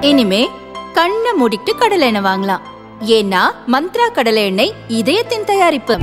இனிமே கண்ணை மூடிட்டு கடலை எண்ணெய் வாங்கலாம் ஏன்னா மந்த்ரா கடலை எண்ணெய் இதயத்தின் தயாரிப்பு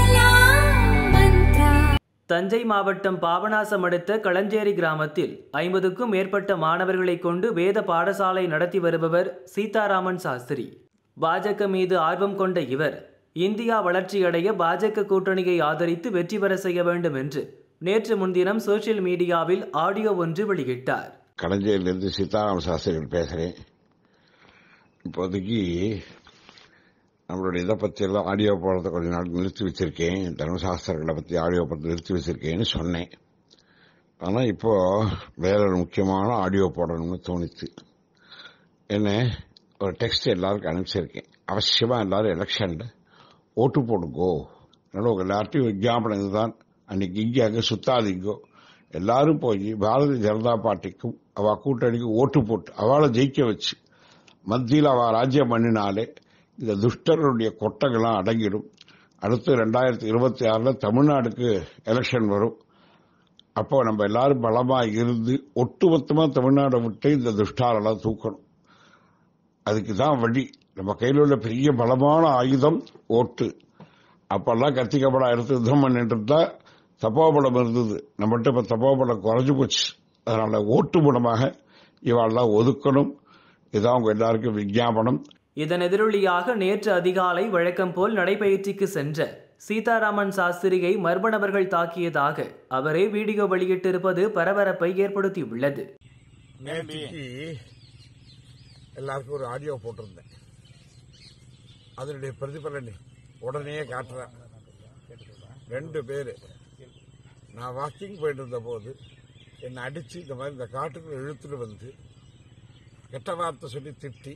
தஞ்சை மாவட்டம் பாபநாசம் அடுத்த களஞ்சேரி கிராமத்தில் ஐம்பதுக்கும் மேற்பட்ட மாணவர்களை கொண்டு வேத பாடசாலை நடத்தி வருபவர் சீதாராமன் சாஸ்திரி பாஜக மீது ஆர்வம் கொண்ட இவர் இந்தியா வளர்ச்சியடைய பாஜக கூட்டணியை ஆதரித்து வெற்றி பெற செய்ய வேண்டும் என்று நேற்று முன்தினம் சோசியல் மீடியாவில் ஆடியோ ஒன்று வெளியிட்டார் களஞ்சேரியிலிருந்து சீதாராம சாஸ்திரிகள் பேசுகிறேன் இப்போதைக்கு நம்மளுடைய இதை பற்றி எல்லாம் ஆடியோ போடுறத கொஞ்ச நாள் நிறுத்தி வச்சிருக்கேன் தர்மசாஸ்திரங்களை பற்றி ஆடியோ பற்றி நிறுத்தி வச்சிருக்கேன்னு சொன்னேன் ஆனால் இப்போ வேற ஒரு முக்கியமான ஆடியோ போடணும்னு தோணிச்சு என்ன ஒரு டெக்ஸ்ட் எல்லாருக்கும் அனுப்பிச்சிருக்கேன் அவசியமாக எல்லாரும் எலெக்ஷனில் ஓட்டு போடுங்கோ அதனால உங்கள் எல்லார்ட்டையும் விஜாபனம் இதுதான் அன்னைக்கு இங்கே அங்கே சுத்தாதீங்கோ எல்லாரும் போய் பாரதிய ஜனதா பார்ட்டிக்கும் அவ கூட்டணிக்கு ஓட்டு போட்டு அவளை ஜெயிக்க வச்சு மத்தியில் அவ ராஜ்யம் பண்ணினாலே இந்த துஷ்டர்களுடைய கொட்டைகள்லாம் அடங்கிடும் அடுத்து ரெண்டாயிரத்தி இருபத்தி ஆறுல தமிழ்நாடுக்கு எலெக்ஷன் வரும் அப்போ நம்ம எல்லாரும் பலமா இருந்து ஒட்டுமொத்தமா தமிழ்நாடை விட்டு இந்த துஷ்டாரெல்லாம் தூக்கணும் அதுக்கு தான் வழி நம்ம கையில் உள்ள பெரிய பலமான ஆயுதம் ஓட்டு அப்பெல்லாம் கத்திக்கப்படா எடுத்து யுத்தம் பண்ணிட்டு இருந்தா தப்போபலம் இருந்தது நம்மகிட்ட இப்ப தப்போபலம் குறைஞ்சு போச்சு அதனால ஓட்டு மூலமாக இவாளெல்லாம் ஒதுக்கணும் இதான் உங்க எல்லாருக்கும் விஞ்ஞாபனம் இதன் எதிரொலியாக நேற்று அதிகாலை வழக்கம் போல் நடைபயிற்சிக்கு சென்ற சீதாராமன் சாஸ்திரியை மர்ம நபர்கள் தாக்கியதாக அவரே வீடியோ வெளியிட்டிருப்பது பரபரப்பை ஏற்படுத்தியுள்ளது நேற்றுக்கு எல்லாருக்கும் ஒரு ஆடியோ போட்டிருந்தேன் அதனுடைய பிரதிபலன் உடனே காட்டுறேன் ரெண்டு பேர் நான் வாக்கிங் போயிட்டு இருந்த போது என்னை அடிச்சு இந்த மாதிரி இந்த காட்டுக்குள்ள இழுத்துட்டு வந்து கெட்ட வார்த்தை சொல்லி திட்டி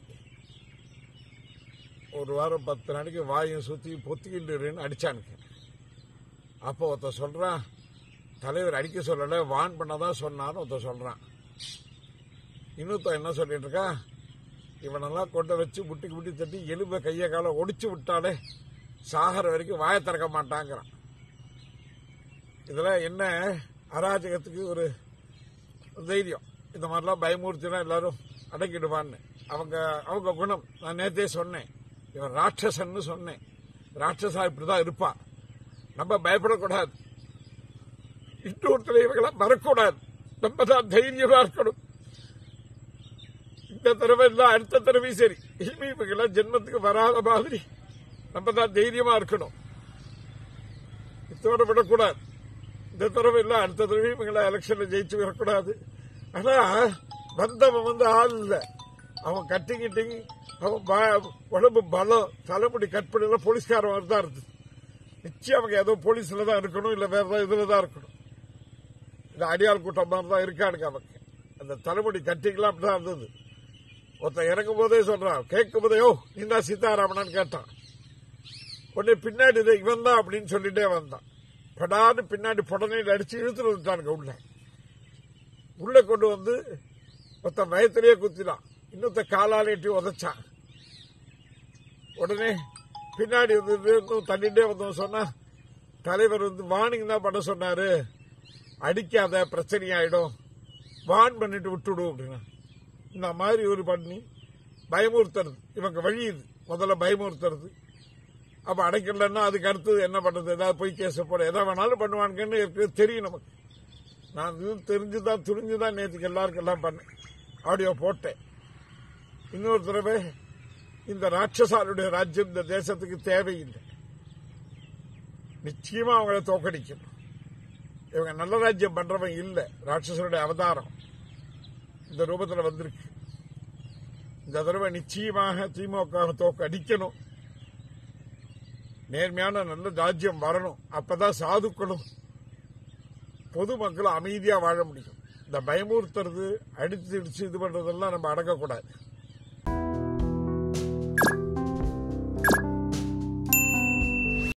ஒரு வாரம் பத்து நாளைக்கு வாயும் சுத்தி பொத்திக்கிட்டு அடிச்சானுங்க அப்போ ஒருத்தன் சொல்றான் தலைவர் அடிக்க சொல்லல வான் பண்ணதான் சொன்னான்னு ஒருத்தன் சொல்றான் இன்னொருத்தன் என்ன சொல்லிட்டு இருக்கா இவனெல்லாம் கொண்டு வச்சு முட்டிக்கு முட்டி தட்டி எலும்பை கையை காலை ஒடிச்சு விட்டாலே சாகர வரைக்கும் வாயை திறக்க மாட்டாங்கிறான் இதுல என்ன அராஜகத்துக்கு ஒரு தைரியம் இந்த மாதிரிலாம் பயமுறுத்தினா எல்லாரும் அடக்கிடுவான்னு அவங்க அவங்க குணம் நான் நேத்தே சொன்னேன் இவன் ராட்சசன்னு சொன்னேன் ராட்சசா இப்படிதான் இருப்பான் நம்ம பயப்படக்கூடாது இன்னொருத்தர் இவங்களை மறக்கூடாது நம்ம தான் தைரியமா இருக்கணும் இந்த தடவை இல்ல அடுத்த தடவை சரி இனிமே இவங்கெல்லாம் ஜென்மத்துக்கு வராத மாதிரி நம்ம தான் தைரியமா இருக்கணும் இதோட விடக்கூடாது இந்த தடவை இல்ல அடுத்த தடவை இவங்களை எலெக்ஷன்ல ஜெயிச்சு வரக்கூடாது ஆனா வந்தவன் வந்து ஆள் இல்ல அவன் கட்டிக்கிட்டிங் அவன் ப- உடம்பு பலம் தலைமுடி கட் பண்ணல போலீஸ்காரன் மாதிரி தான் இருந்தது நிச்சயம் அவங்க ஏதோ போலீஸ்ல தான் இருக்கணும் இல்ல வேற ஏதாவது இதுல தான் இருக்கணும் இந்த அடியாள் கூட்டம் மாதிரி தான் இருக்கானுங்க அவங்க அந்த தலைமுடி கட்டிக்கலாம் அப்படிதான் இருந்தது ஒருத்தன் இறங்கும் போதே சொல்றான் கேட்கும் போதே ஓ நீ தான் சீதாராமனான்னு கேட்டான் உடனே பின்னாடி இது இவன் தான் அப்படின்னு சொல்லிட்டே வந்தான் படான்னு பின்னாடி புடனையில் அடிச்சு இழுத்துட்டு வந்துட்டானுங்க உள்ள உள்ள கொண்டு வந்து ஒருத்தன் வயத்திலேயே குத்தினான் இன்னொருத்த காலாலேட்டி உதைச்சான் உடனே பின்னாடி வந்து இன்னும் தள்ளிட்டே வந்தவன் சொன்னா தலைவர் வந்து வார்னிங் தான் பண்ண சொன்னாரு அடிக்காத பிரச்சனையாயிடும் வான் பண்ணிட்டு விட்டுடு அப்படின்னா இந்த மாதிரி ஒரு பண்ணி பயமுறுத்துறது இவங்க வழி இது முதல்ல பயமுறுத்துறது அப்ப அடைக்கலன்னா அதுக்கு அடுத்தது என்ன பண்றது ஏதாவது போய் கேஸ் போட எதை வேணாலும் பண்ணுவானுங்கன்னு இருக்குது தெரியும் நமக்கு நான் இது தெரிஞ்சுதான் துணிஞ்சுதான் நேற்றுக்கு எல்லாருக்கும் எல்லாம் பண்ணேன் ஆடியோ போட்டேன் இன்னொரு தடவை இந்த ராட்சசாருடைய ராஜ்யம் இந்த தேசத்துக்கு தேவையில்லை நிச்சயமா அவங்கள தோக்கடிக்கணும் இவங்க நல்ல ராஜ்யம் பண்றவன் இல்ல ராட்சசருடைய அவதாரம் இந்த ரூபத்துல வந்திருக்கு இந்த தடவை நிச்சயமாக திமுக தோக்க அடிக்கணும் நேர்மையான நல்ல ராஜ்யம் வரணும் அப்பதான் சாதுக்களும் பொதுமக்களும் அமைதியா வாழ முடியும் இந்த பயமுறுத்துறது அடித்து இடிச்சு இது பண்றதெல்லாம் நம்ம அடக்கக்கூடாது